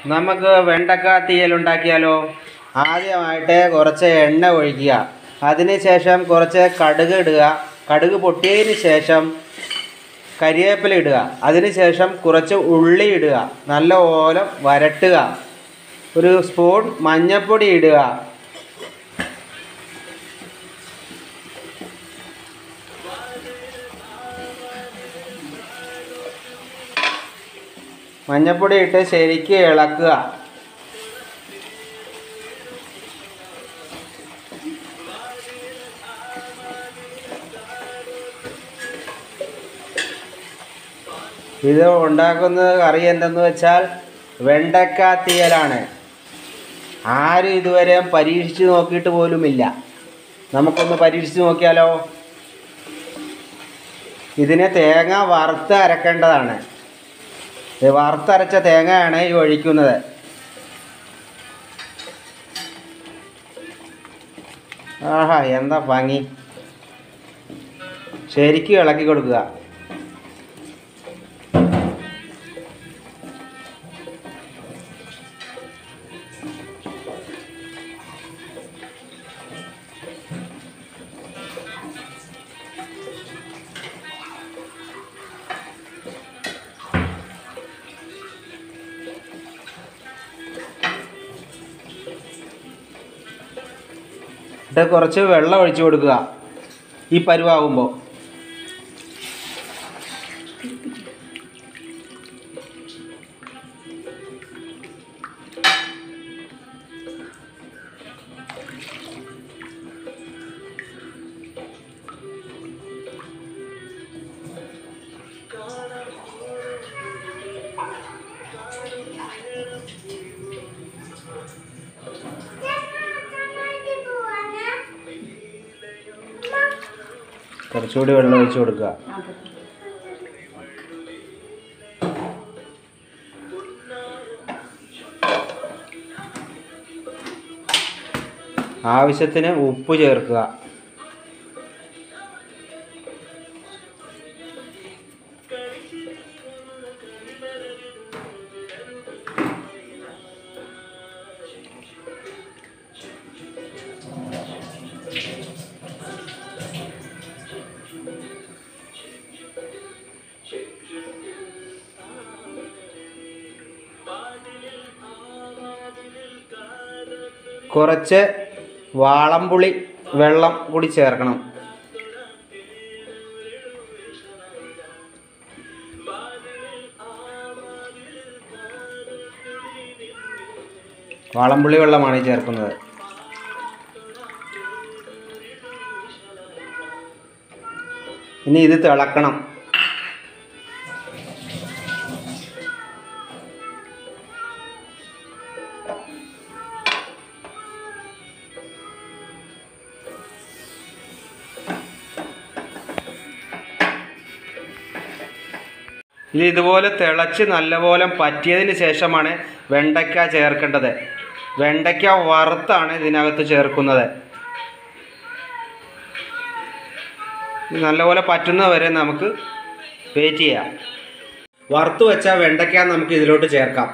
നമുക്ക് വെണ്ടക്ക തീയൽ ഉണ്ടാക്കിയാലോ ആദ്യമായിട്ട് കുറച്ച് എണ്ണ ഒഴിക്കുക അതിനുശേഷം കുറച്ച് കടുക് ഇടുക കടുക് പൊട്ടിയതിന് ശേഷം കരിവേപ്പില ഇടുക അതിനുശേഷം കുറച്ച് ഉള്ളി ഇടുക നല്ലപോലെ വരട്ടുക ഒരു സ്പൂൺ മഞ്ഞൾപ്പൊടി ഇടുക മഞ്ഞൾപ്പൊടി ഇട്ട് ശരിക്ക് ഇളക്കുക ഇത് ഉണ്ടാക്കുന്ന കറി എന്തെന്ന് വെച്ചാൽ വെണ്ടക്ക തീയലാണ് ആരും ഇതുവരെ പരീക്ഷിച്ച് നോക്കിയിട്ട് പോലുമില്ല നമുക്കൊന്ന് പരീക്ഷിച്ച് നോക്കിയാലോ ഇതിന് തേങ്ങ വറുത്ത് അരക്കേണ്ടതാണ് ഇത് വറുത്തരച്ച തേങ്ങയാണ് ഈ ഒഴിക്കുന്നത് ആഹാ എന്താ ഭംഗി ശരിക്കും ഇളക്കി കൊടുക്കുക എന്നിട്ട് കുറച്ച് വെള്ളം ഒഴിച്ചു കൊടുക്കുക ഈ പരുവാകുമ്പോൾ കുറച്ചുകൂടി വെള്ളം ഒഴിച്ചു കൊടുക്കുക ആവശ്യത്തിന് ഉപ്പ് ചേർക്കുക കുറച്ച് വാളംപുളി വെള്ളം കൂടി ചേർക്കണം വാളംപുളി വെള്ളമാണ് ഈ ചേർക്കുന്നത് ഇനി ഇത് തിളക്കണം ഇനി ഇതുപോലെ തിളച്ച് നല്ലപോലെ പറ്റിയതിന് ശേഷമാണ് വെണ്ടയ്ക്ക ചേർക്കേണ്ടത് വെണ്ടയ്ക്ക വറുത്താണ് ഇതിനകത്ത് ചേർക്കുന്നത് ഇത് നല്ലപോലെ പറ്റുന്നവരെ നമുക്ക് വെയിറ്റ് ചെയ്യാം വറുത്ത് വെച്ച വെണ്ടയ്ക്ക നമുക്ക് ഇതിലോട്ട് ചേർക്കാം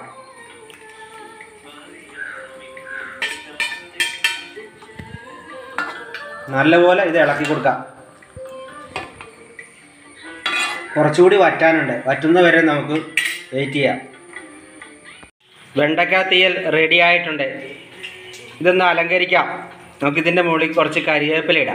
നല്ലപോലെ ഇത് ഇളക്കി കൊടുക്കാം കുറച്ചുകൂടി വറ്റാനുണ്ട് വറ്റുന്ന വരെ നമുക്ക് വെയിറ്റ് ചെയ്യാം വെണ്ടക്ക തീയൽ റെഡി ആയിട്ടുണ്ട് ഇതൊന്ന് അലങ്കരിക്കാം നമുക്കിതിൻ്റെ മുകളിൽ കുറച്ച് കരിവേപ്പില ഇടാം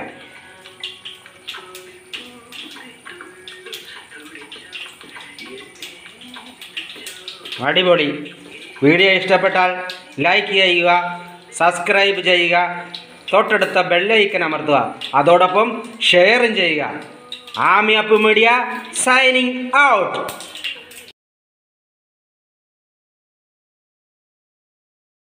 അടിപൊളി വീഡിയോ ഇഷ്ടപ്പെട്ടാൽ ലൈക്ക് ചെയ്യുക സബ്സ്ക്രൈബ് ചെയ്യുക തൊട്ടടുത്ത ബെല്ലൈക്കൻ അമർത്തുക അതോടൊപ്പം ഷെയറും ചെയ്യുക ആമി അപ്പ് മീഡിയ സൈനിങ് ഔട്ട്